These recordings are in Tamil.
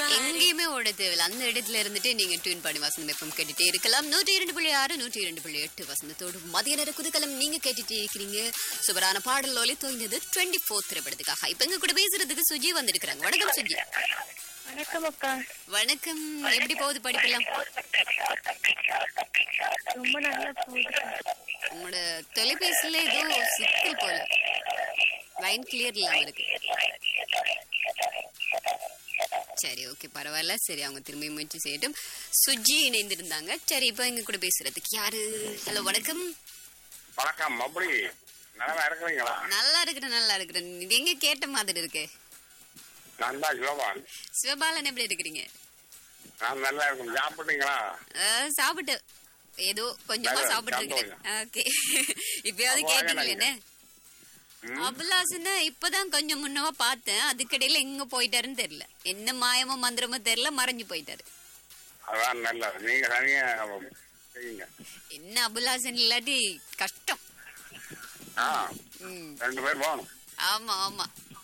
எங்கேயுமே ஓட தேவையில்ல அந்த இடத்துல இருந்துட்டு நீங்க டியூன் பண்ணி வசந்தம் எப்பவும் கேட்டுட்டே இருக்கலாம் நூற்றி இரண்டு புள்ளி ஆறு நூற்றி இரண்டு புள்ளி எட்டு வசந்தத்தோடு மதிய நேர குதுகலம் நீங்க கேட்டுட்டே இருக்கிறீங்க சுவரான பாடல் ஒலி தோய்ந்தது டுவெண்ட்டி ஃபோர் திரைப்படத்துக்காக இப்ப எங்க கூட பேசுறதுக்கு சுஜி வந்திருக்கிறாங்க வணக்கம் சுஜி வணக்கம் அக்கா வணக்கம் எப்படி போகுது படிப்பெல்லாம் ரொம்ப நல்லா போகுது உங்களோட தொலைபேசியில ஏதோ சிக்கல் போல லைன் கிளியர் இல்லாம இருக்கு சரி ஓகே பரவாயில்ல சரி அவங்க திரும்பி முயற்சி செய்யட்டும் சுஜி இணைந்திருந்தாங்க சரி இப்போ எங்க கூட பேசுறதுக்கு யாரு ஹலோ வணக்கம் வணக்கம் அப்படி நல்லா இருக்கிறீங்களா நல்லா இருக்கிறேன் நல்லா இருக்கிறேன் இது எங்க கேட்ட மாதிரி இருக்கு நான் தான் சிவபான் சிவபாலன் எப்படி இருக்கிறீங்க நான் நல்லா இருக்கும் சாப்பிட்டீங்களா அஹ், சாப்பிட்டு ஏதோ கொஞ்சமா நல்லா, சாப்பிட்டு இருக்கிறேன் ஓகே இப்பயாவது அப்போ வாங்க கேட்டீங்களே என்ன ம். அபிலாசன இப்பதான் கொஞ்சம் முன்னவா பார்த்தேன் அதுக்கடையில எங்க போயிட்டாருன்னு தெரியல என்ன மாயமோ மந்திரமோ தெரியல மறைஞ்சு போயிட்டாரு அதான் நல்லது நீங்க தனியா செய்யுங்க என்ன அபிலாசன் இல்லாட்டி கஷ்டம் ஆ ம், ரெண்டு பேர் போகணும் ஆமா ஆமா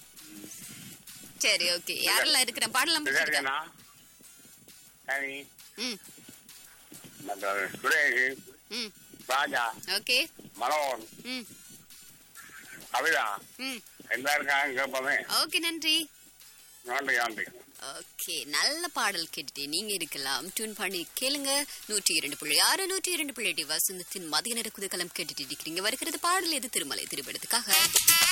சரி ஓகே யாரெல்லாம் இருக்கிற பாடலாம் பிடிச்சிருக்கா? சரிண்ணா சரி ம் மற்ற சுரேஷ் ம் ராஜா ஓகே மனோகர் ம் கவிதா ம் எல்லாம் இருக்காங்க கேட்போமே ஓகே நன்றி நன்றி நன்றி ஓகே நல்ல பாடல் கேட்டுட்டு நீங்க இருக்கலாம் டியூன் பண்ணி கேளுங்க நூற்றி இரண்டு புள்ளி ஆறு நூற்றி இரண்டு புள்ளி எட்டு வசந்தத்தின் மதிய நேர குதகலம் கேட்டுட்டு இருக்கிறீங்க வருகிறது பாடல் எது திருமலை திருப்படத்துக்காக